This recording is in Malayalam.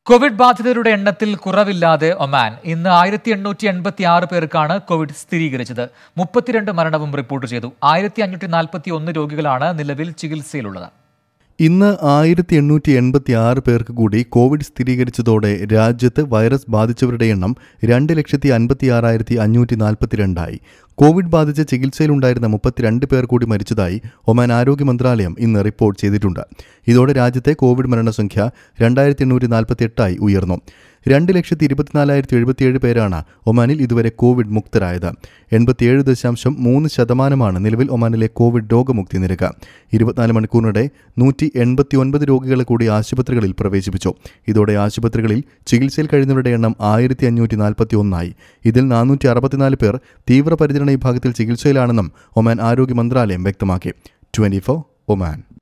കോവിഡ് ബാധിതരുടെ എണ്ണത്തിൽ കുറവില്ലാതെ ഒമാൻ ഇന്ന് ആയിരത്തി എണ്ണൂറ്റി എൺപത്തി ആറ് പേർക്കാണ് കോവിഡ് സ്ഥിരീകരിച്ചത് മുപ്പത്തിരണ്ട് മരണവും റിപ്പോർട്ട് ചെയ്തു ആയിരത്തി അഞ്ഞൂറ്റി നാൽപ്പത്തി ഒന്ന് രോഗികളാണ് നിലവിൽ ചികിത്സയിലുള്ളത് ഇന്ന് ആയിരത്തി എണ്ണൂറ്റി എൺപത്തി ആറ് പേർക്ക് കൂടി കോവിഡ് സ്ഥിരീകരിച്ചതോടെ രാജ്യത്ത് വൈറസ് ബാധിച്ചവരുടെ എണ്ണം രണ്ട് ലക്ഷത്തി അൻപത്തി ആറായിരത്തി അഞ്ഞൂറ്റി നാൽപ്പത്തിരണ്ടായി കോവിഡ് ബാധിച്ച് ചികിത്സയിലുണ്ടായിരുന്ന മുപ്പത്തിരണ്ട് പേർ കൂടി മരിച്ചതായി ഒമാൻ ആരോഗ്യ മന്ത്രാലയം ഇന്ന് റിപ്പോർട്ട് ചെയ്തിട്ടുണ്ട് ഇതോടെ രാജ്യത്തെ കോവിഡ് മരണസംഖ്യ രണ്ടായിരത്തി എണ്ണൂറ്റി നാൽപ്പത്തി എട്ടായി ഉയർന്നു രണ്ട് ലക്ഷത്തി ഇരുപത്തിനാലായിരത്തി എഴുപത്തിയേഴ് പേരാണ് ഒമാനിൽ ഇതുവരെ കോവിഡ് മുക്തരായത് എൺപത്തിയേഴ് ദശാംശം മൂന്ന് ശതമാനമാണ് നിലവിൽ ഒമാനിലെ കോവിഡ് രോഗമുക്തി നിരക്ക് ഇരുപത്തിനാല് മണിക്കൂറിനിടെ നൂറ്റി എൺപത്തി ഒൻപത് രോഗികളെ കൂടി ആശുപത്രികളിൽ പ്രവേശിപ്പിച്ചു ഇതോടെ ആശുപത്രികളിൽ ചികിത്സയിൽ കഴിയുന്നവരുടെ എണ്ണം ആയിരത്തി അഞ്ഞൂറ്റി നാൽപ്പത്തി ഒന്നായി ഇതിൽ നാനൂറ്റി അറുപത്തിനാല് പേർ തീവ്രപരിചരണ വിഭാഗത്തിൽ ചികിത്സയിലാണെന്നും ഒമാൻ ആരോഗ്യ മന്ത്രാലയം വ്യക്തമാക്കി ട്വന്റി ഒമാൻ